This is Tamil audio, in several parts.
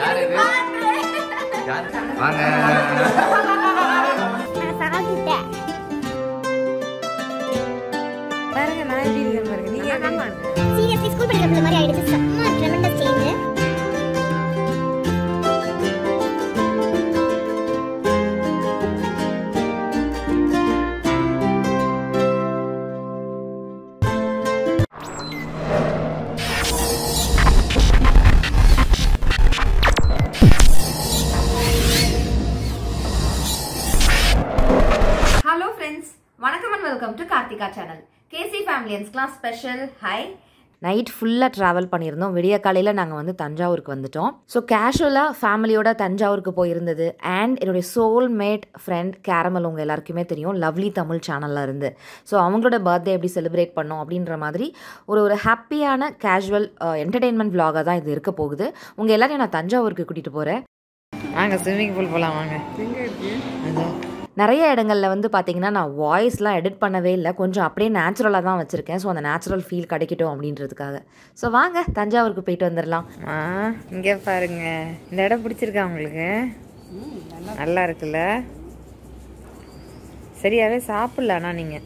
யார் இது யார் வாங்க பாருங்க நான் எப்படி இருக்கேன் பாருங்க நீங்க எப்படி சீரியஸ்லி ஸ்கூல் படிக்கிற பிள்ளை மாதிரி ஆயிடுச்சு செம்ம ட்ரெமெண்டஸ் சேஞ்ச் ஹலோ ஃப்ரெண்ட்ஸ் வணக்கம் and welcome to Karthika channel KC ஃபேமிலியன்ஸ்க்குலாம் ஸ்பெஷல் ஹாய் நைட் ஃபுல்லாக ட்ராவல் பண்ணியிருந்தோம் விடிய காலையில் நாங்கள் வந்து தஞ்சாவூருக்கு வந்துட்டோம் ஸோ கேஷுவலாக ஃபேமிலியோட தஞ்சாவூருக்கு போயிருந்தது அண்ட் என்னுடைய சோல்மேட் ஃப்ரெண்ட் கேரமல் உங்கள் எல்லாருக்குமே தெரியும் லவ்லி தமிழ் சேனலில் இருந்து ஸோ அவங்களோட பர்த்டே எப்படி செலிப்ரேட் பண்ணோம் அப்படின்ற மாதிரி ஒரு ஒரு ஹாப்பியான கேஷுவல் என்டர்டெயின்மெண்ட் vlog-ஆ தான் இது இருக்க போகுது உங்கள் எல்லாரையும் நான் தஞ்சாவூருக்கு கூட்டிகிட்டு போகிறேன் வாங்க ஸ்விம்மிங் பூல் போகலாம் வாங்க நிறைய இடங்களில் வந்து பார்த்தீங்கன்னா நான் வாய்ஸ்லாம் எடிட் பண்ணவே இல்லை கொஞ்சம் அப்படியே நேச்சுரலாக தான் வச்சுருக்கேன் ஸோ அந்த நேச்சுரல் ஃபீல் கிடைக்கட்டும் அப்படின்றதுக்காக ஸோ வாங்க தஞ்சாவூருக்கு போயிட்டு வந்துடலாம் ஆ இங்கே பாருங்க இந்த இடம் பிடிச்சிருக்கா உங்களுக்கு நல்லா இருக்குல்ல சரியாவே சாப்பிடல ஆனால் நீங்கள்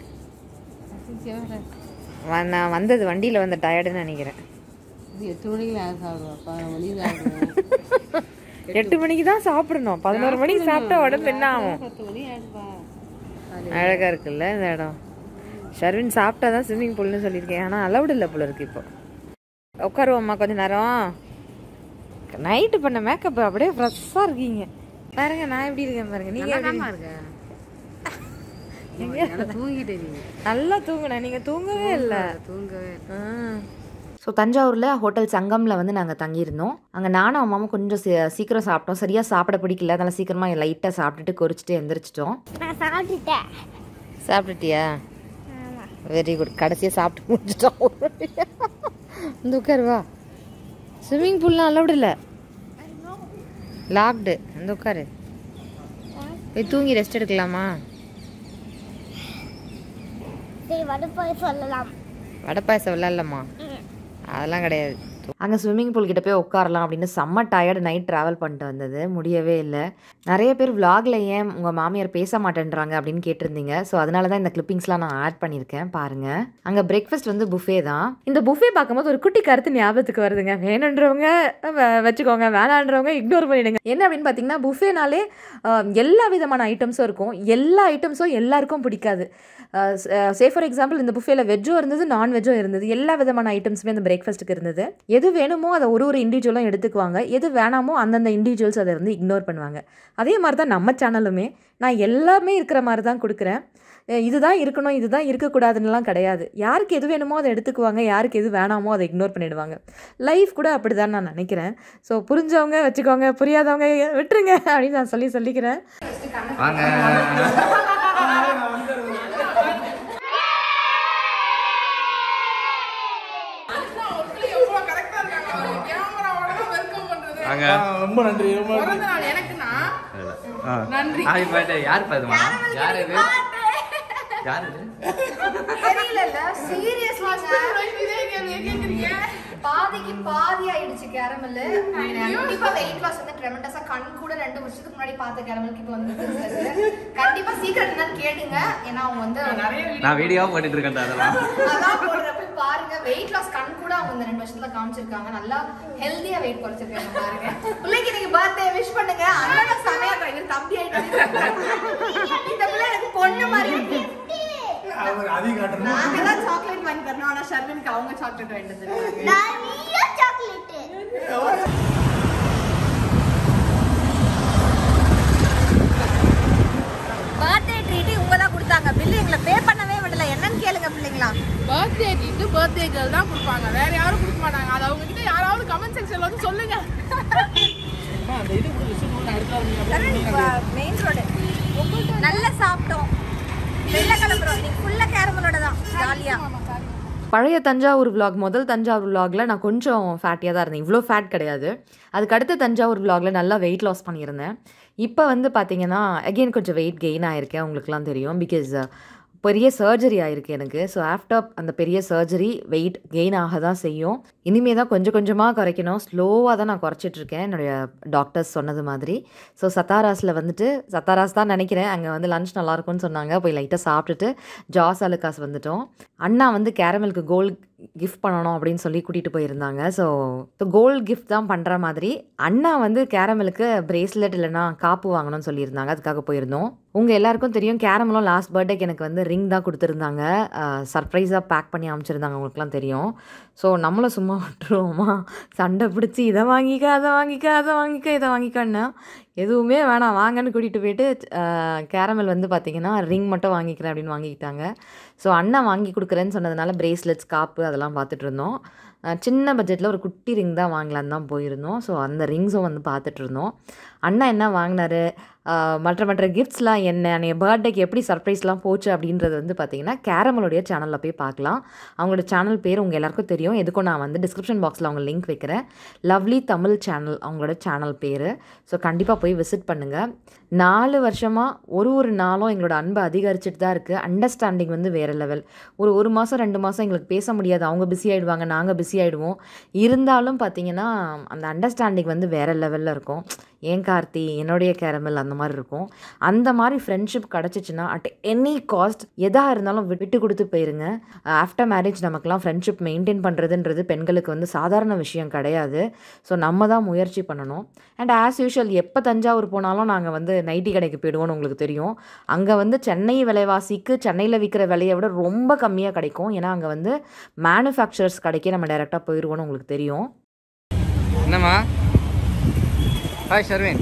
நான் வந்தது வண்டியில் வந்த டயர்டுன்னு நினைக்கிறேன் எட்டு மணிக்கு நான் சாப்பிடுவேன் பதினொரு மணிக்கு சாப்பிடுவேன் எட்டு மணிக்கு தான் சாப்பிடணும் பதினோரு மணிக்கு சாப்பிட்டா உடம்பு என்ன ஆகும் பத்து மணி ஆயிடுப்பா அழகா இருக்குல்ல இந்த இடம் ஷர்வின் சாப்பிட்டா தான் ஸ்விம்மிங் பூல்னு சொல்லியிருக்கேன் ஆனால் அலவுட் இல்லை போல இருக்கு இப்போ உட்காருவோம்மா கொஞ்ச நேரம் நைட்டு பண்ண மேக்கப் அப்படியே ஃப்ரெஷ்ஷாக இருக்கீங்க பாருங்க நான் எப்படி இருக்கேன் பாருங்க நீங்க எப்படி நல்லா தூங்கிட்டே நீங்க நல்லா தூங்குனேன் நீங்க தூங்கவே இல்லை தூங்கவே ஸோ தஞ்சாவூரில் ஹோட்டல் சங்கமில் வந்து நாங்கள் தங்கியிருந்தோம் அங்கே நானும் அம்மாவும் கொஞ்சம் சீ- சீக்கிரம் சாப்பிட்டோம் சரியாக சாப்பிட பிடிக்கல அதனால் சீக்கிரமாக லைட்டாக சாப்பிட்டுட்டு கொறிச்சிட்டு எந்திரிச்சிட்டோம் நான் சாப்பிட்டுட்டேன் சாப்பிட்டுட்டியா வெரி குட் கடைசியாக சாப்பிட்டு முடிச்சிட்டோம் இந்த உட்காரு வா ஸ்விம்மிங் பூல்லாம் அலௌட் இல்லை லாக்டு இந்த உட்காரு போய் தூங்கி ரெஸ்ட் எடுக்கலாமா சரி வடுப்பாய் சொல்லலாம் வடை பாயசம் விளாட்லாமா அதெல்லாம் கிடையாது அங்கே ஸ்விம்மிங் பூல் கிட்ட போய் உட்காரலாம் அப்படின்னு செம்ம டயர்டு நைட் ட்ராவல் பண்ணிட்டு வந்தது முடியவே இல்லை நிறைய பேர் vlogல ஏன் உங்கள் மாமியார் பேச மாட்டேன்றாங்க அப்படின்னு கேட்டிருந்தீங்க ஸோ அதனால தான் இந்த கிளிப்பிங்ஸ்லாம் நான் ஆட் பண்ணியிருக்கேன் பாருங்க அங்கே பிரேக்ஃபாஸ்ட் வந்து புஃபே தான் இந்த புஃபே பார்க்கும்போது ஒரு குட்டி கருத்து ஞாபகத்துக்கு வருதுங்க வேணுன்றவங்க வ- வச்சுக்கோங்க வேணான்றவங்க இக்னோர் பண்ணிடுங்க என்ன அப்படின்னு பார்த்தீங்கன்னா புஃபேனாலே எல்லா விதமான ஐட்டம்ஸும் இருக்கும் எல்லா ஐட்டம்ஸும் எல்லாருக்கும் பிடிக்காது சே ஃபார் எக்ஸாம்பிள் இந்த புஃபேல வெஜ்ஜும் இருந்தது நான்வெஜ்ஜும் இருந்தது எல்லா விதமான ஐட்டம்ஸுமே அந்த பிரேக்ஃபாஸ்ட்டுக்கு இருந்தது எது வேணுமோ அதை ஒரு ஒரு இண்டிவிஜுவலும் எடுத்துக்குவாங்க எது வேணாமோ அந்தந்த இண்டிவிஜுவல்ஸ் அதை வந்து இக்னோர் பண்ணுவாங்க அதே மாதிரி தான் நம்ம சேனலுமே நான் எல்லாமே இருக்கிற மாதிரி தான் கொடுக்குறேன் அஹ் இதுதான் இருக்கணும் இதுதான் இருக்கக்கூடாதுன்னுலாம் கிடையாது யாருக்கு எது வேணுமோ அதை எடுத்துக்குவாங்க யாருக்கு எது வேணாமோ அதை இக்னோர் பண்ணிடுவாங்க லைஃப் கூட அப்படி தான் நான் நினைக்கிறேன் ஸோ புரிஞ்சவங்க வச்சுக்கோங்க புரியாதவங்க விட்டுருங்க அப்படின்னு நான் சொல்லி சொல்லிக்கிறேன் வாங்க வாங்க ரொம்ப நன்றி ரொம்ப பிறந்த நாள் எனக்குன்னா நன்றி ஹாப்பி பர்த்டே யார் பாதுமா யார் இது யார் இது தெரியல சீரியஸ்லா இதே கேள்வியை கேக்குறீங்க பாதிக்கு பாதி ஆயிடுச்சு கேரமல் கண்டிப்பா வெயிட் லாஸ் வந்து ட்ரெமெண்டஸா கண் கூட ரெண்டு வருஷத்துக்கு முன்னாடி பார்த்த கேரமலுக்கு இப்போ வந்து கண்டிப்பா சீக்கிரம் என்னன்னு கேளுங்க ஏன்னா அவங்க வந்து நிறைய நான் வீடியோ போட்டுட்டு இருக்கேன் அதெல்லாம் அதான் போடுறப்ப பாருங்க வெயிட் லாஸ் கண் கூட அவங்க இந்த ரெண்டு வருஷத்துல காமிச்சிருக்காங்க நல்லா ஹெல்தியா வெயிட் குறைச்சிருக்காங்க பாருங்க பிள்ளைக்கு நீங்க பர்த்டே விஷ் பண்ணுங்க அண்ணன் செமையா கிடைக்கும் தம்பி ஆயிட்டு இந்த பிள்ளை எனக்கு பொண்ணு மாதிரி இருக்கு அவர் அதிகம் காட்டுறேன் நாங்க தான் சாக்லேட் வாங்கி தரணும் ஆனா ஷர்மினுக்கு அவங்க சாக்லேட் வாங்கிட்டு வந்துருக்காங்க நிறைய சாக்லேட் பர்த்டே ட்ரீட் இவங்க தான் கொடுத்தாங்க பில்லு எங்களை பே பண்ணவே விடல என்னன்னு கேளுங்க பிள்ளைங்களா பர்த்டே ட்ரீட் பர்த்டே கேர்ள் தான் கொடுப்பாங்க வேற யாரும் கொடுக்க மாட்டாங்க அது அவங்க கிட்ட யாராவது கமெண்ட் செக்ஷன்ல வந்து சொல்லுங்க அந்த இது கூட லிஸ்ட் போட்டு அடுத்த மெயின் ரோடு நல்லா சாப்பிட்டோம் வெளில கிளம்புறோம் நீ ஃபுல்லா கேரமலோட தான் ஜாலியா பழைய தஞ்சாவூர் vlog முதல் தஞ்சாவூர் vlogல நான் கொஞ்சம் ஃபேட்டியாக தான் இருந்தேன் இவ்வளோ ஃபேட் கிடையாது அதுக்கு அடுத்த தஞ்சாவூர் vlogல நல்லா வெயிட் லாஸ் பண்ணியிருந்தேன் இப்போ வந்து பார்த்தீங்கன்னா அகெயின் கொஞ்சம் வெயிட் கெயின் ஆயிருக்கேன் உங்களுக்குலாம் தெரியும் பிகாஸ் பெரிய சர்ஜரி ஆயிருக்கு எனக்கு ஸோ ஆஃப்டர் அந்த பெரிய சர்ஜரி வெயிட் கெயின் ஆக தான் செய்யும் இனிமே தான் கொஞ்சம் கொஞ்சமாக குறைக்கணும் ஸ்லோவாக தான் நான் குறைச்சிட்ருக்கேன் என்னுடைய டாக்டர்ஸ் சொன்னது மாதிரி ஸோ சத்தாராஸில் வந்துட்டு சத்தாராஸ் தான் நினைக்கிறேன் அங்கே வந்து லஞ்ச் நல்லாயிருக்கும்னு சொன்னாங்க போய் லைட்டாக சாப்பிட்டுட்டு ஜாஸ் அலுக்காஸ் வந்துட்டோம் அண்ணா வந்து கேரமலுக்கு கோல்ட் கிஃப்ட் பண்ணணும் அப்படின்னு சொல்லி கூட்டிகிட்டு போயிருந்தாங்க ஸோ ஸோ கோல்ட் கிஃப்ட் தான் பண்ணுற மாதிரி அண்ணா வந்து கேரமலுக்கு பிரேஸ்லெட் இல்லைன்னா காப்பு வாங்கணும்னு சொல்லியிருந்தாங்க அதுக்காக போயிருந்தோம் உங்கள் எல்லாருக்கும் தெரியும் கேரமலும் லாஸ்ட் பர்த்டேக்கு எனக்கு வந்து ரிங் தான் கொடுத்துருந்தாங்க சர்ப்ரைஸாக பேக் பண்ணி அமைச்சிருந்தாங்க உங்களுக்குலாம் தெரியும் ஸோ நம்மளும் சும்மா விட்டுருவோமா சண்டை பிடிச்சி இதை வாங்கிக்க அதை வாங்கிக்க அதை வாங்கிக்க இதை வாங்கிக்கன்னா எதுவுமே வேணாம் வாங்கன்னு கூட்டிகிட்டு போயிட்டு கேரமல் வந்து பார்த்திங்கன்னா ரிங் மட்டும் வாங்கிக்கிறேன் அப்படின்னு வாங்கிக்கிட்டாங்க ஸோ அண்ணன் வாங்கி கொடுக்குறேன்னு சொன்னதுனால பிரேஸ்லெட்ஸ் காப்பு அதெல்லாம் பார்த்துட்டு இருந்தோம் அஹ் சின்ன பட்ஜெட்டில் ஒரு குட்டி ரிங் தான் வாங்கலான்னு தான் போயிருந்தோம் ஸோ அந்த ரிங்ஸும் வந்து பார்த்துட்டு இருந்தோம் அண்ணா என்ன வாங்கினாரு ஆஹ் மற்ற மற்ற கிஃப்ட்ஸ்லாம் என்ன அன்றைய பர்த்டேக்கு எப்படி சர்ப்ரைஸ்லாம் போச்சு அப்படின்றது வந்து பார்த்தீங்கன்னா கேரமலுடைய சேனலில் போய் பார்க்கலாம் அவங்களோட சேனல் பேர் உங்கள் எல்லாருக்கும் தெரியும் எதுக்கும் நான் வந்து டிஸ்கிரிப்ஷன் பாக்ஸில் அவங்க லிங்க் வைக்கிறேன் லவ்லி தமிழ் சேனல் அவங்களோட சேனல் பேர் ஸோ கண்டிப்பாக போய் விசிட் பண்ணுங்கள் நாலு வருஷமாக ஒரு ஒரு நாளும் எங்களோட அன்பு அதிகரிச்சுட்டு தான் இருக்குது அண்டர்ஸ்டாண்டிங் வந்து வேறு லெவல் ஒரு ஒரு மாதம் ரெண்டு மாதம் எங்களுக்கு பேச முடியாது அவங்க பிஸி ஆகிடுவாங்க நாங்கள் பிஸி ஆகிடுவோம் இருந்தாலும் பார்த்தீங்கன்னா அந்த அண்டர்ஸ்டாண்டிங் வந்து வேறு லெவலில் இருக்கும் ஏன் கார்த்தி என்னுடைய கேரமல் அந்த மாதிரி இருக்கும் அந்த மாதிரி ஃப்ரெண்ட்ஷிப் கிடச்சிச்சின்னா அட் எனி காஸ்ட் எதாக இருந்தாலும் விட்டு விட்டு கொடுத்து போயிருங்க ஆஃப்டர் மேரேஜ் நமக்குலாம் ஃப்ரெண்ட்ஷிப் மெயின்டைன் பண்ணுறதுன்றது பெண்களுக்கு வந்து சாதாரண விஷயம் கிடையாது ஸோ நம்ம தான் முயற்சி பண்ணணும் அண்ட் ஆஸ் யூஷுவல் எப்போ தஞ்சாவூர் போனாலும் நாங்கள் வந்து நைட்டி கடைக்கு போயிடுவோம்னு உங்களுக்கு தெரியும் அங்கே வந்து சென்னை விலைவாசிக்கு சென்னையில் விற்கிற விலையை விட ரொம்ப கம்மியாக கிடைக்கும் ஏன்னா அங்கே வந்து மேனுஃபேக்சரர்ஸ் கடைக்கே நம்ம டைரெக்டாக போயிடுவோம்னு உங்களுக்கு தெரியும் என்னம்மா ஹாய் ஷர்வின்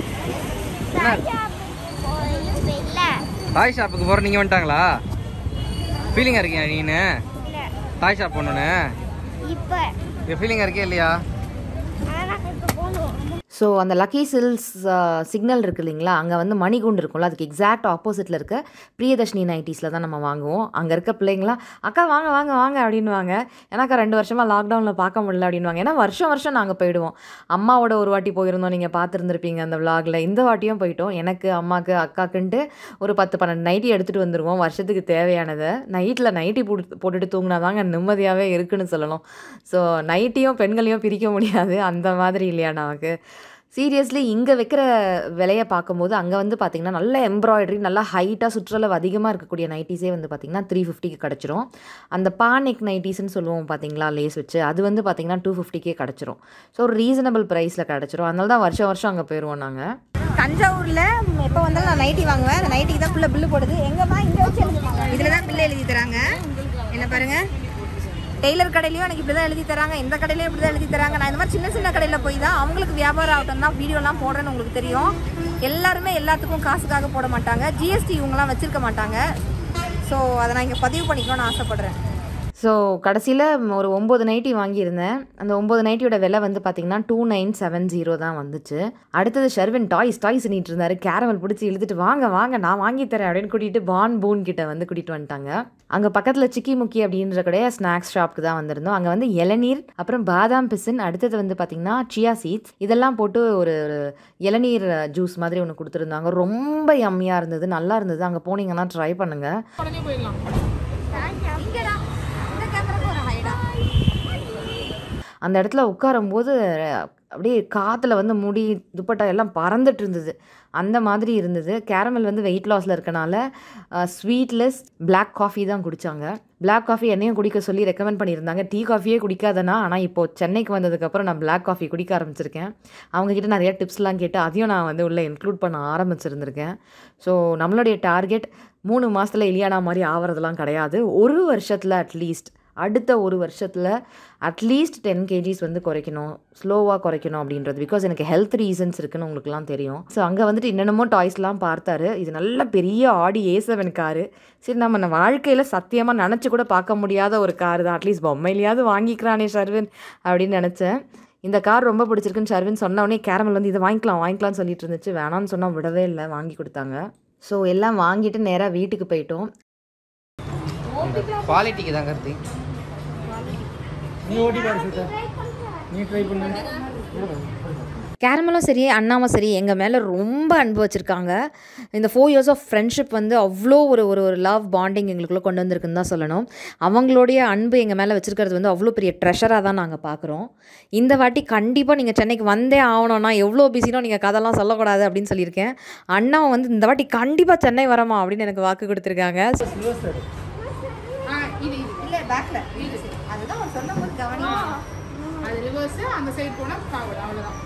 இல்ல ஹாய் ஷாப்புக்கு போகிற நீங்கள் வந்துட்டாங்களா ஃபீலிங்காக இருக்கீங்க நீனு ஹாய் ஷாப் போகணுன்னு இப்ப ஃபீலிங்காக இருக்கே இல்லையா ஆனா இப்ப போகணும் ஸோ அந்த லக்கி சில்ஸ் சிக்னல் இருக்கு இல்லைங்களா அங்கே வந்து மணிகுண்டு இருக்கும்ல அதுக்கு எக்ஸாக்ட் ஆப்போசிட்டில் இருக்க பிரியதர்ஷினி நைட்டிஸில் தான் நம்ம வாங்குவோம் அங்கே இருக்க பிள்ளைங்களாம் அக்கா வாங்க வாங்க வாங்க அப்படின்வாங்க ஏன்னாக்கா ரெண்டு வருஷமாக லாக்டவுனில் பார்க்க முடியல அப்படின்வாங்க ஏன்னா வருஷம் வருஷம் நாங்கள் போயிடுவோம் அம்மாவோட ஒரு வாட்டி போயிருந்தோம் நீங்கள் பார்த்துருந்துருப்பீங்க அந்த விலாகில் இந்த வாட்டியும் போயிட்டோம் எனக்கு அம்மாவுக்கு அக்காக்குன்ட்டு ஒரு பத்து பன்னெண்டு நைட்டி எடுத்துகிட்டு வந்துடுவோம் வருஷத்துக்கு தேவையானதை நைட்டில் நைட்டி போட்டு போட்டுட்டு தூங்கினா தாங்க நிம்மதியாகவே இருக்குன்னு சொல்லணும் ஸோ நைட்டியும் பெண்களையும் பிரிக்க முடியாது அந்த மாதிரி இல்லையா நமக்கு சீரியஸ்லி இங்கே வைக்கிற விலையை பார்க்கும்போது அங்கே வந்து பார்த்திங்கன்னா நல்ல எம்ப்ராய்டரி நல்லா ஹைட்டாக சுற்றளவு அதிகமாக இருக்கக்கூடிய நைட்டிஸே வந்து பார்த்திங்கன்னா த்ரீ ஃபிஃப்டிக்கு கிடச்சிரும் அந்த பானிக் நைட்டிஸ்னு சொல்லுவோம் பார்த்தீங்களா லேஸ் வச்சு அது வந்து பார்த்திங்கன்னா டூ ஃபிஃப்டிக்கே கிடச்சிரும் ஸோ ஒரு ரீசனபிள் ப்ரைஸில் கிடச்சிரும் அதனால தான் வருஷம் வருஷம் அங்கே போயிடுவோம் நாங்கள் தஞ்சாவூரில் எப்போ வந்தாலும் நான் நைட்டி வாங்குவேன் அந்த நைட்டிக்கு தான் ஃபுல்லாக பில்லு போடுது எங்கேம்மா இங்கே வச்சு எழுதுவாங்க இதில் தான் பில்லு எழுதி தராங்க என்ன பாருங்க டெய்லர் கடையிலையும் எனக்கு இப்படி தான் எழுதி தராங்க இந்த கடையிலையும் இப்படி தான் எழுதி தராங்க நான் இந்த மாதிரி சின்ன சின்ன கடையில் போய் தான் அவங்களுக்கு வியாபாரம் ஆகட்டும் தான் வீடியோலாம் போடுறேன்னு உங்களுக்கு தெரியும் எல்லாருமே எல்லாத்துக்கும் காசுக்காக போட மாட்டாங்க ஜிஎஸ்டி இவங்கலாம் வச்சிருக்க மாட்டாங்க ஸோ அதை நான் இங்கே பதிவு பண்ணிக்கணும்னு ஆசைப்பட்றேன் ஸோ கடைசியில் ஒரு ஒம்பது நைட்டி வாங்கியிருந்தேன் அந்த ஒம்பது நைட்டியோட விலை வந்து பார்த்தீங்கன்னா டூ நைன் செவன் ஜீரோ தான் வந்துச்சு அடுத்தது ஷெர்வின் டாய்ஸ் டாய்ஸ் நீட்டு இருந்தார் கேரமல் பிடிச்சி இழுத்துட்டு வாங்க வாங்க நான் வாங்கி தரேன் அப்படின்னு கூட்டிகிட்டு பான் பூன் கிட்ட வந்து கூட்டிகிட்டு வந்துட்டாங்க அங்கே பக்கத்தில் சிக்கி முக்கி அப்படின்ற கடைய ஸ்நாக்ஸ் ஷாப்க்கு தான் வந்திருந்தோம் அங்கே வந்து இளநீர் அப்புறம் பாதாம் பிசின் அடுத்தது வந்து பார்த்திங்கன்னா சியா சீட்ஸ் இதெல்லாம் போட்டு ஒரு ஒரு இளநீர் ஜூஸ் மாதிரி ஒன்று கொடுத்துருந்தாங்க ரொம்ப யம்மியாக இருந்தது நல்லா இருந்தது அங்கே போனீங்கன்னா ட்ரை பண்ணுங்கள் உடனே போயிடலாம் அந்த இடத்துல உட்காரும்போது அப்படியே காற்றுல வந்து முடி துப்பட்டா எல்லாம் பறந்துட்டு இருந்தது அந்த மாதிரி இருந்தது கேரமல் வந்து வெயிட் லாஸில் இருக்கனால ஸ்வீட்லெஸ் Black காஃபி தான் குடித்தாங்க Black காஃபி என்னையும் குடிக்க சொல்லி ரெக்கமெண்ட் பண்ணியிருந்தாங்க டீ காஃபியே குடிக்காதனா ஆனால் இப்போது சென்னைக்கு வந்ததுக்கப்புறம் நான் Black காஃபி குடிக்க ஆரம்பிச்சிருக்கேன் அவங்கக்கிட்ட நிறைய டிப்ஸ்லாம் கேட்டு அதையும் நான் வந்து உள்ளே இன்க்ளூட் பண்ண ஆரம்பிச்சிருந்திருக்கேன் ஸோ நம்மளுடைய டார்கெட் மூணு மாதத்தில் இலியானா மாதிரி ஆவறதெல்லாம் கிடையாது ஒரு வருஷத்தில் அட்லீஸ்ட் அடுத்த ஒரு வருஷத்தில் அட்லீஸ்ட் டென் கேஜிஸ் வந்து குறைக்கணும் ஸ்லோவாக குறைக்கணும் அப்படின்றது பிகாஸ் எனக்கு ஹெல்த் ரீசன்ஸ் இருக்குன்னு உங்களுக்குலாம் தெரியும் ஸோ அங்கே வந்துட்டு என்னென்னமோ டாய்ஸ்லாம் பார்த்தாரு இது நல்ல பெரிய ஆடி ஏ செவன் காரு சரி நம்ம நம்ம வாழ்க்கையில் சத்தியமாக நினச்சி கூட பார்க்க முடியாத ஒரு கார் தான் அட்லீஸ்ட் பொம்மையிலையாவது வாங்கிக்கிறானே ஷர்வின் அப்படின்னு நினச்சேன் இந்த கார் ரொம்ப பிடிச்சிருக்குன்னு ஷர்வின் சொன்ன உடனே கேரமல் வந்து இதை வாங்கிக்கலாம் வாங்கிக்கலாம்னு சொல்லிட்டு இருந்துச்சு வேணாம்னு சொன்னால் விடவே இல்லை வாங்கி கொடுத்தாங்க ஸோ எல்லாம் வாங்கிட்டு நேராக வீட்டுக்கு போயிட்டோம் குவாலிட்டிக்கு தான் கருத்து நீ ஓட்டி பாரு சீதா நீ ட்ரை பண்ணு கேரமலும் சரி அண்ணாவும் சரி எங்கள் மேலே ரொம்ப அன்பு வச்சுருக்காங்க இந்த ஃபோர் இயர்ஸ் ஆஃப் ஃப்ரெண்ட்ஷிப் வந்து அவ்வளோ ஒரு ஒரு ஒரு லவ் பாண்டிங் எங்களுக்குள்ளே கொண்டு வந்திருக்குன்னு தான் சொல்லணும் அவங்களுடைய அன்பு எங்கள் மேலே வச்சுருக்கிறது வந்து அவ்வளோ பெரிய ட்ரெஷராக தான் நாங்கள் பார்க்குறோம் இந்த வாட்டி கண்டிப்பாக நீங்கள் சென்னைக்கு வந்தே ஆகணும்னா எவ்வளோ பிஸினோ நீங்கள் கதைலாம் சொல்லக்கூடாது அப்படின்னு சொல்லியிருக்கேன் அண்ணாவும் வந்து இந்த வாட்டி கண்டிப்பாக சென்னை வரமா அப்படின்னு எனக்கு வாக்கு கொடுத்துருக்காங்க ஆ, இது இது இல்லை பேக்கில் அதுதான் அவர் சொல்லும் போது கவனிக்கணும் அது ரிவர்ஸ் அந்த சைடு போனா ஃபார்வர்ட் அவ்வளவுதான்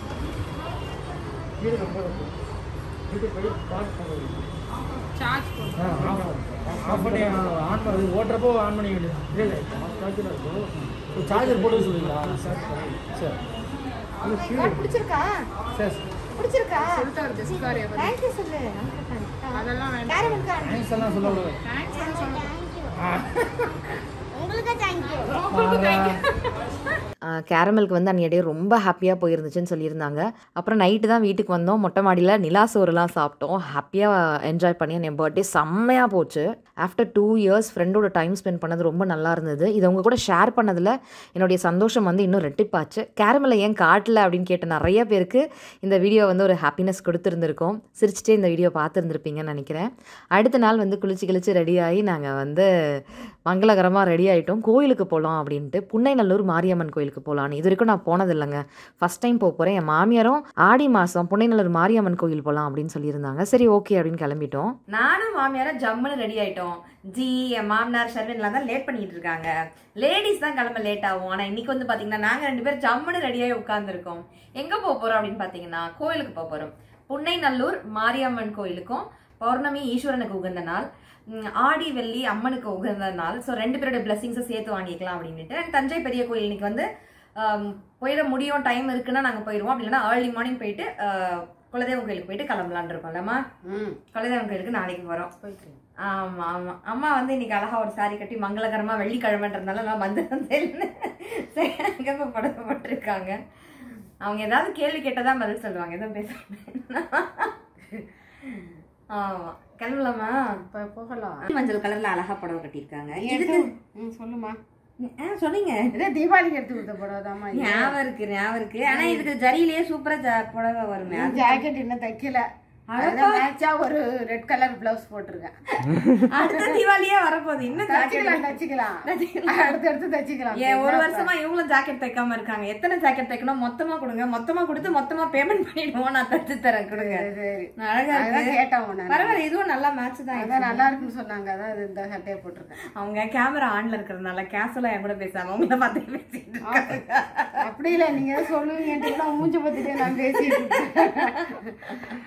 வீடு ரொம்ப வீட்டு போய் பார்க் பண்ணுறது சார்ஜ் போடு ஆஃப் பண்ணி ஆன் பண்ணி ஓட்டுறப்போ ஆன் பண்ணிக்க வேண்டியது இல்லை இல்லை சார்ஜர் இருக்கும் சார்ஜர் போட்டு சொல்லுங்களா சரி அது கீழே பிடிச்சிருக்கா சரி பிடிச்சிருக்கா சொல்லிட்டாரு ஜெஸ்காரி அவர் தேங்க்யூ சொல்லு அதெல்லாம் வேண்டாம் கேரமலுக்கா தேங்க்ஸ் எல்லாம் சொல்ல தேங்க்ஸ் எல்லாம் சொல்லணும் உங்களுக்கு தேங்க்யூ உங்களுக்கு தேங்க்யூ கேரமலுக்கு வந்து அன்னைய டே ரொம்ப ஹாப்பியாக போயிருந்துச்சுன்னு சொல்லியிருந்தாங்க அப்புறம் நைட்டு தான் வீட்டுக்கு வந்தோம் மொட்டை மாடியில் நிலா சோறுலாம் சாப்பிட்டோம் ஹாப்பியாக என்ஜாய் பண்ணி என் பர்த்டே செம்மையாக போச்சு ஆஃப்டர் டூ இயர்ஸ் ஃப்ரெண்டோட டைம் ஸ்பெண்ட் பண்ணது ரொம்ப நல்லா இருந்தது இதை உங்க கூட ஷேர் பண்ணதில் என்னுடைய சந்தோஷம் வந்து இன்னும் ரெட்டிப்பாச்சு கேரமலை ஏன் காட்டல அப்படின்னு கேட்ட நிறைய பேருக்கு இந்த வீடியோ வந்து ஒரு ஹாப்பினஸ் கொடுத்துருந்துருக்கோம் சிரிச்சிட்டே இந்த வீடியோ பார்த்துருந்துருப்பீங்கன்னு நினைக்கிறேன் அடுத்த நாள் வந்து குளிச்சு கிழிச்சு ரெடி ஆகி நாங்கள் வந்து மங்களகரமாக ரெடி ஆகிட்டோம் கோயிலுக்கு போகலாம் அப்படின்ட்டு புன்னைநல்லூர் மாரியம்மன் கோயிலுக்கு போகலான்னு இது வரைக்கும் நான் போனது இல்லைங்க ஃபஸ்ட் டைம் போக போகிறேன் என் மாமியாரும் ஆடி மாதம் புன்னைநல்லூர் மாரியம்மன் கோயில் போகலாம் அப்படின்னு சொல்லியிருந்தாங்க சரி ஓகே அப்படின்னு கிளம்பிட்டோம் நானும் மாமியாரும் ஜம்முன்னு ரெடி ஆகிட்டோம் ஜி என் மாமனார் ஷர்வின்லாம் தான் லேட் பண்ணிட்டு இருக்காங்க லேடிஸ் தான் கிளம்ப லேட் ஆகும் ஆனால் இன்னைக்கு வந்து பார்த்தீங்கன்னா நாங்கள் ரெண்டு பேரும் ஜம்முன்னு ரெடியாகி உட்காந்துருக்கோம் எங்கே போக போகிறோம் அப்படின்னு பார்த்தீங்கன்னா கோயிலுக்கு போக போகிறோம் புன்னைநல்லூர் மாரியம்மன் கோயிலுக்கும் பௌர்ணமி ஈஸ்வரனுக்கு உகந்த நாள் ம், ஆடி வெள்ளி அம்மனுக்கு உகந்த நாள் ஸோ ரெண்டு பேரோட பிளெஸிங்ஸை சேர்த்து வாங்கிக்கலாம் அப்படின்ட்டு And தஞ்சை பெரிய கோயில் இன்னைக்கு வந்து ஆம், போயிட முடியும் டைம் இருக்குன்னா நாங்கள் போயிடுவோம் அப்படி இல்லைன்னா ஏர்லி மார்னிங் போயிட்டு ஆ, குலதெய்வம் கோயிலுக்கு போயிட்டு கிளம்பலான் இருக்கோம் இல்லம்மா குலதெய்வம் கோயிலுக்கு நாளைக்கு வரோம் ஆமா ஆமா அம்மா வந்து இன்னைக்கு அழகா ஒரு saree கட்டி மங்களகரமா வெள்ளிக்கிழமைன்றதுனால நான் வந்து படப்பட்டிருக்காங்க அவங்க ஏதாவது கேள்வி கேட்டதான் பதில் சொல்லுவாங்க எதுவும் பேச ஆமா கிளம்பலாமா போகலாம் மஞ்சள் கலர்ல அழகா புடவை கட்டியிருக்காங்க எடுத்து இதுக்கு ம், சொல்லுமா ஆ, சொன்னீங்க இதே தீபாவளிக்கு எடுத்து கொடுத்த புடவைதாம்மா இது. ஞாபகம் இருக்கு ஞாபகம் இருக்கு ஆனா இதுக்கு ஜரியிலேயே சூப்பரா ஜ- புடவை வருமே இந்த ஜாக்கெட் இன்னும் தைக்கல அதுதான் மேட்சா ஒரு ரெட் கலர் பிளவுஸ் போட்டிருக்கேன் அடுத்த தீபாவளியே வரப்போகுது இன்னும் தச்சுக்கலாம் ஜாக்கெட் தச்சுக்கலாம் தச்சுக்கலாம். அடுத்து அடுத்து தச்சுக்கலாம் ஏன் ஒரு வருஷமா இவங்களும் ஜாக்கெட் தைக்காம இருக்காங்க எத்தனை ஜாக்கெட் தைக்கணும் மொத்தமா கொடுங்க மொத்தமா கொடுத்து மொத்தமா பேமெண்ட் பண்ணிடுவோம் நான் தச்சு தரேன் கொடுங்க சரி அழகா அதான் இருக்கு கேட்டேன் உன்னை. பரவாயில்ல இதுவும் நல்லா மேட்ச் தான் அதான் நல்லா இருக்குன்னு சொன்னாங்க அதான் இது இந்த சட்டையை போட்டிருக்கேன் அவங்க கேமரா ஆன்ல இருக்கிறதுனால கேஷுவலா என் கூட பேசாம உங்களை பார்த்து பேசிட்டு இருக்காங்க அப்படி இல்லை நீங்க ஏதோ சொல்லுவீங்கன்ட்டு மூஞ்சி பார்த்துட்டு நான் பேசிட்டு இருக்கேன்.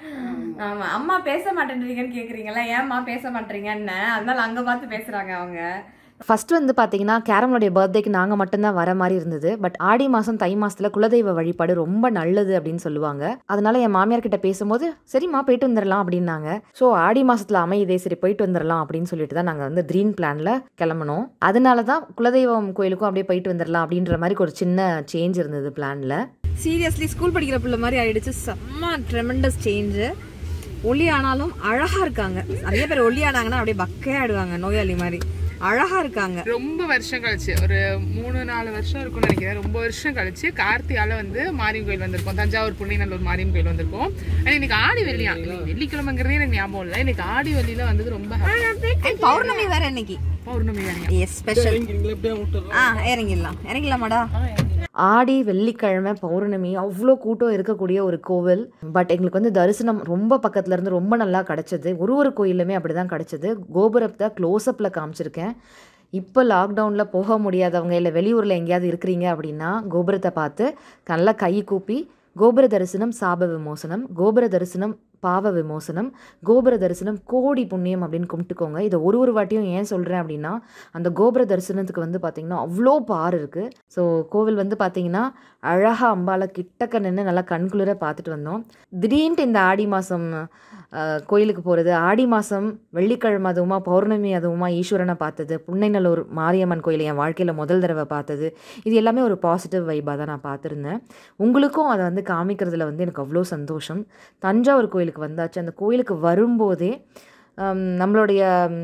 ஆமா அம்மா பேச மாட்டேன்றீங்கன்னு கேக்குறீங்களா ஏம்மா பேச மாட்டீங்கன்னு அதனால அங்க பார்த்து பேசுறாங்க அவங்க ஃபர்ஸ்ட் வந்து பார்த்தீங்கன்னா கேரமலுடைய பர்த்டேக்கு நாங்கள் மட்டும்தான் வர மாதிரி இருந்தது பட் ஆடி மாதம் தை மாசத்துல குலதெய்வ வழிபாடு ரொம்ப நல்லது அப்படின்னு சொல்லுவாங்க அதனால என் மாமியார் கிட்ட பேசும்போது சரிம்மா போயிட்டு வந்துடலாம் அப்படின்னாங்க ஸோ ஆடி மாசத்துல அமையுதே சரி போயிட்டு வந்துடலாம் அப்படின்னு சொல்லிட்டு தான் நாங்கள் வந்து க்ரீன் பிளான்ல கிளம்பணும் அதனால தான் குலதெய்வம் கோயிலுக்கும் அப்படியே போயிட்டு வந்துடலாம் அப்படின்ற மாதிரி ஒரு சின்ன சேஞ்ச் இருந்தது பிளான்ல சீரியஸ்லி ஸ்கூல் படிக்கிற பிள்ளை மாதிரி ஆயிடுச்சு செம்ம ட்ரெமெண்டஸ் சேஞ்சு ஒல்லி ஆனாலும் அழகா இருக்காங்க நிறைய பேர் ஒல்லி ஆனாங்கன்னா அப்படியே பக்கையா ஆடுவாங்க நோயாளி மாதிரி அழகா இருக்காங்க ரொம்ப வருஷம் கழிச்சு ஒரு மூணு நாலு வருஷம் இருக்கும்னு நினைக்கிறேன் ரொம்ப வருஷம் கழிச்சு கார்த்தியால வந்து மாரியம் கோயில் வந்திருக்கோம் தஞ்சாவூர் புன்னைநல்லூர் மாரியம் கோயில் வந்திருக்கோம் ஆனா இன்னைக்கு ஆடி வெள்ளியா இன்னைக்கு வெள்ளிக்கிழமைங்கிறதே எனக்கு ஞாபகம் இல்லை இன்னைக்கு ஆடி வெள்ளியில வந்தது ரொம்ப happy. பௌர்ணமி வேற இன்னைக்கு பௌர்ணமி வேறையா எஸ் ஸ்பெஷல் ஆ இறங்கிடலாம் இறங்கிடலாமாடா ஆடி வெள்ளிக்கிழமை பௌர்ணமி அவ்வளோ கூட்டம் இருக்கக்கூடிய ஒரு கோவில் பட் எங்களுக்கு வந்து தரிசனம் ரொம்ப பக்கத்துல இருந்து ரொம்ப நல்லா கிடைச்சது ஒரு ஒரு கோயிலுமே அப்படி தான் கிடைச்சது கோபுரத்தை க்ளோஸ்அப்பில் காமிச்சிருக்கேன் இப்போ லாக்டவுனில் போக முடியாதவங்க இல்லை வெளியூரில் எங்கேயாவது இருக்கிறீங்க அப்படின்னா கோபுரத்தை பார்த்து நல்லா கை கூப்பி கோபுர தரிசனம் சாப விமோசனம் கோபுர தரிசனம் பாவ விமோசனம் கோபுர தரிசனம் கோடி புண்ணியம் அப்படின்னு கும்பிட்டுக்கோங்க இதை ஒரு ஒரு வாட்டியும் ஏன் சொல்கிறேன் அப்படின்னா அந்த கோபுர தரிசனத்துக்கு வந்து பார்த்திங்கன்னா அவ்வளோ பார் இருக்குது ஸோ கோவில் வந்து பார்த்திங்கன்னா அழகாக அம்பால கிட்டக்க நின்று நல்லா கண்குளிர பார்த்துட்டு வந்தோம் திடீர்னு இந்த ஆடி மாதம் கோயிலுக்கு போகிறது ஆடி மாதம் வெள்ளிக்கிழமை அதுவுமா பௌர்ணமி அதுவுமா ஈஸ்வரனை பார்த்தது புன்னைநல்லூர் மாரியம்மன் கோயில் என் வாழ்க்கையில் முதல் தடவை பார்த்தது இது எல்லாமே ஒரு பாசிட்டிவ் வைப்பாக தான் நான் பார்த்துருந்தேன் உங்களுக்கும் அதை வந்து காமிக்கிறதுல வந்து எனக்கு அவ்வளோ சந்தோஷம் தஞ்சாவூர் கோயிலுக்கு வந்தாச்சு அந்த கோயிலுக்கு வரும்போதே ஹம், நம்மளுடைய ஹம்,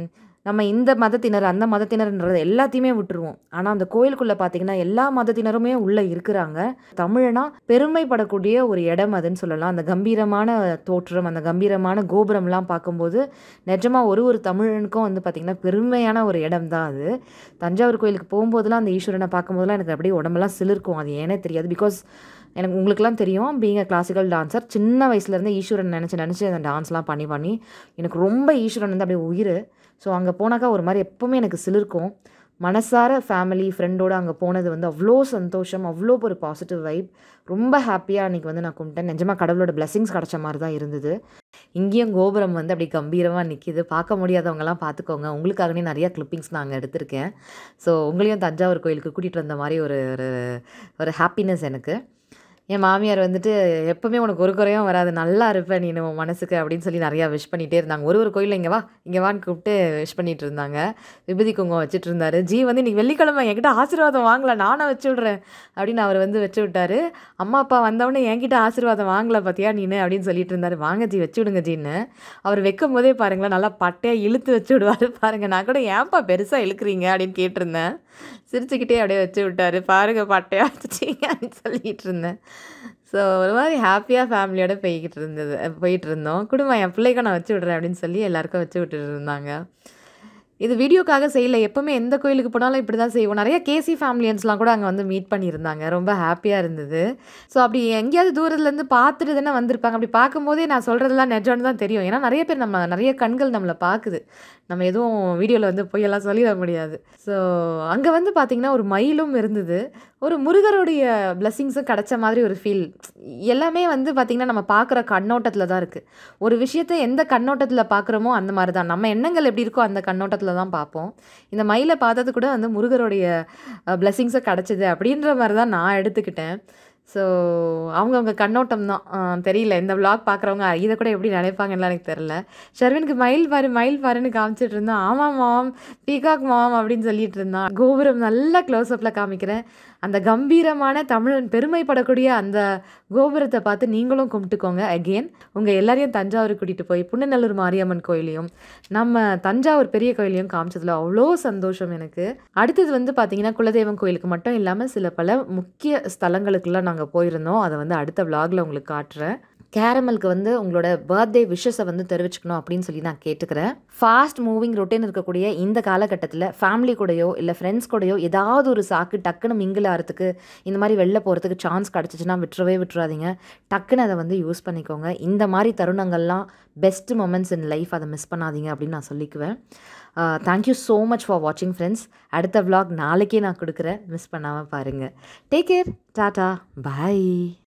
நம்ம இந்த மதத்தினர் அந்த மதத்தினர்ன்றது எல்லாத்தையுமே விட்டுருவோம் ஆனால் அந்த கோயிலுக்குள்ளே பார்த்தீங்கன்னா எல்லா மதத்தினருமே உள்ளே இருக்கிறாங்க தமிழனா பெருமைப்படக்கூடிய ஒரு இடம் அதுன்னு சொல்லலாம் அந்த கம்பீரமான தோற்றம் அந்த கம்பீரமான கோபுரம்லாம் பார்க்கும்போது நிஜமாக ஒரு ஒரு தமிழனுக்கும் வந்து பார்த்திங்கன்னா பெருமையான ஒரு இடம் தான் அது தஞ்சாவூர் கோயிலுக்கு போகும்போதெல்லாம் அந்த ஈஸ்வரனை பார்க்கும்போதெல்லாம் எனக்கு அப்படியே உடம்பெல்லாம் சிலிர்க்கும் அது ஏனே தெரியாது பிகாஸ் எனக்கு உங்களுக்குலாம் தெரியும் பீங் அ கிளாசிக்கல் டான்சர் சின்ன வயசுலேருந்து ஈஸ்வரன் நினச்சி நினச்சி அந்த டான்ஸ்லாம் பண்ணி பண்ணி எனக்கு ரொம்ப ஈஸ்வரன் வந்து அப்படியே உயிர் ஸோ அங்கே போனாக்கா ஒரு மாதிரி எப்போவுமே எனக்கு சிலிர்க்கும் மனசார ஃபேமிலி ஃப்ரெண்டோடு அங்கே போனது வந்து அவ்வளோ சந்தோஷம் அவ்வளோ ஒரு பாசிட்டிவ் வைப் ரொம்ப ஹாப்பியாக அன்றைக்கி வந்து நான் கும்பிட்டேன் நிஜமாக கடவுளோட பிளெஸிங்ஸ் கிடச்ச மாதிரி தான் இருந்தது இங்கேயும் கோபுரம் வந்து அப்படி கம்பீரமாக நிற்கிது பார்க்க முடியாதவங்கலாம் பார்த்துக்கோங்க உங்களுக்காகவே நிறையா கிளிப்பிங்ஸ் நான் அங்கே எடுத்திருக்கேன் ஸோ உங்களையும் தஞ்சாவூர் கோயிலுக்கு கூட்டிகிட்டு வந்த மாதிரி ஒரு ஒரு ஒரு ஹாப்பினஸ் எனக்கு என் மாமியார் வந்துட்டு எப்போவுமே உனக்கு ஒரு குறையும் வராது நல்லா இருப்ப நீ உன் மனசுக்கு அப்படின்னு சொல்லி நிறையா விஷ் பண்ணிகிட்டே இருந்தாங்க ஒரு ஒரு கோயிலில் இங்கே வா இங்கே வான்னு கூப்பிட்டு விஷ் பண்ணிட்டு இருந்தாங்க விபூதி குங்குமம் வச்சுட்டு இருந்தாரு ஜி வந்து இன்னைக்கு வெள்ளிக்கிழமை என்கிட்ட ஆசீர்வாதம் வாங்கல நானே வச்சு விட்றேன் அப்படின்னு அவர் வந்து வச்சு விட்டாரு அம்மா அப்பா வந்தவொடனே என்கிட்ட ஆசீர்வாதம் வாங்கல பார்த்தியா நீனு அப்படின்னு சொல்லிட்டு இருந்தாரு வாங்க ஜி வச்சு விடுங்க ஜின்னு அவர் வைக்கும் போதே பாருங்களேன் நல்லா பட்டையாக இழுத்து வச்சு விடுவார் பாருங்க நான் கூட ஏன்ப்பா பெருசாக இழுக்கிறீங்க அப்படின்னு கேட்டிருந்தேன் சிரிச்சுக்கிட்டே அப்படியே வச்சு விட்டாரு பாருங்க பட்டையாக வச்சுட்டீங்க அப்படின்னு சொல்லிட்டு இருந்தேன் ஸோ ஒரு மாதிரி ஹாப்பியாக ஃபேமிலியோட போய்கிட்டு இருந்தது அஹ் போயிட்டு இருந்தோம் குடும்பம் என் பிள்ளைக்கு நான் வச்சு விட்றேன் அப்படின்னு சொல்லி எல்லாருக்கும் வச்சு விட்டுட்டு இருந்தாங்க இது வீடியோக்காக செய்யல எப்போவுமே எந்த கோயிலுக்கு போனாலும் இப்படி தான் செய்வோம் நிறைய கேசி ஃபேமிலியன்ஸ்லாம் கூட அங்கே வந்து மீட் பண்ணியிருந்தாங்க ரொம்ப ஹாப்பியாக இருந்தது ஸோ அப்படி எங்கேயாவது தூரத்துலேருந்து பார்த்துட்டு தானே வந்திருப்பாங்க அப்படி பார்க்கும்போதே நான் சொல்கிறதெல்லாம் நிஜம்னு தான் தெரியும் ஏன்னா நிறைய பேர் நம்ம நிறைய கண்கள் நம்மளை பார்க்குது நம்ம எதுவும் வீடியோவில் வந்து பொய்யெல்லாம் சொல்லிட முடியாது ஸோ அங்கே வந்து பார்த்திங்கன்னா ஒரு மயிலும் இருந்தது ஒரு முருகருடைய பிளெஸ்ஸிங்ஸும் கிடைச்ச மாதிரி ஒரு ஃபீல் எல்லாமே வந்து பார்த்திங்கன்னா நம்ம பார்க்குற கண்ணோட்டத்தில் தான் இருக்குது ஒரு விஷயத்தை எந்த கண்ணோட்டத்தில் பார்க்குறோமோ அந்த மாதிரி தான் நம்ம எண்ணங்கள் எப்படி இருக்கோ அந்த கண்ணோட்டத்தில் தான் பார்ப்போம் இந்த மயிலை பார்த்தது கூட வந்து முருகருடைய பிளெஸ்ஸிங்ஸை கிடச்சிது அப்படின்ற மாதிரி தான் நான் எடுத்துக்கிட்டேன் ஸோ அவங்கவுங்க கண்ணோட்டம் தான் ஆஹ் தெரியல இந்த vlog பார்க்குறவங்க இதை கூட எப்படி நினைப்பாங்கன்னு எனக்கு தெரில ஷர்வினுக்கு மயில் பாரு மயில் பாருன்னு காமிச்சிட்டு இருந்தான் ஆமாம் மாம் பீகாக் மாம் அப்படின்னு சொல்லிட்டு இருந்தான் கோபுரம் நல்லா க்ளோஸ்அப்பில் காமிக்கிறேன் அந்த கம்பீரமான தமிழன் பெருமைப்படக்கூடிய அந்த கோபுரத்தை பார்த்து நீங்களும் கும்பிட்டுக்கோங்க அகெயின் உங்கள் எல்லாரையும் தஞ்சாவூர் கூட்டிகிட்டு போய் புன்னநல்லூர் மாரியம்மன் கோயிலையும் நம்ம தஞ்சாவூர் பெரிய கோயிலையும் காமிச்சதுல அவ்வளோ சந்தோஷம் எனக்கு அடுத்தது வந்து பார்த்திங்கன்னா குலதெய்வம் கோயிலுக்கு மட்டும் இல்லாமல் சில பல முக்கிய ஸ்தலங்களுக்கெல்லாம் நாங்கள் போயிருந்தோம் அதை வந்து அடுத்த vlogல உங்களுக்கு காட்டுறேன் கேரமலுக்கு வந்து உங்களோட பர்த்டே விஷஸை வந்து தெரிவிச்சுக்கணும் அப்படின்னு சொல்லி நான் கேட்டுக்கிறேன் ஃபாஸ்ட் மூவிங் ரொட்டீன் இருக்கக்கூடிய இந்த காலகட்டத்தில் ஃபேமிலி கூடயோ இல்லை ஃப்ரெண்ட்ஸ் கூடயோ ஏதாவது ஒரு சாக்கு டக்குன்னு மிங்கிள் ஆகிறதுக்கு இந்த மாதிரி வெளில போகிறதுக்கு சான்ஸ் கிடச்சிச்சின்னா விட்டுறவே விட்டுறாதீங்க டக்குன்னு அதை வந்து யூஸ் பண்ணிக்கோங்க இந்த மாதிரி தருணங்கள்லாம் பெஸ்ட் மொமெண்ட்ஸ் இன் லைஃப் அதை மிஸ் பண்ணாதீங்க அப்படின்னு நான் சொல்லிக்குவேன் தேங்க்யூ ஸோ மச் ஃபார் வாட்சிங் ஃப்ரெண்ட்ஸ் அடுத்த vlog நாளைக்கே நான் கொடுக்குறேன் மிஸ் பண்ணாமல் பாருங்கள் டேக் கேர் டாட்டா பாய்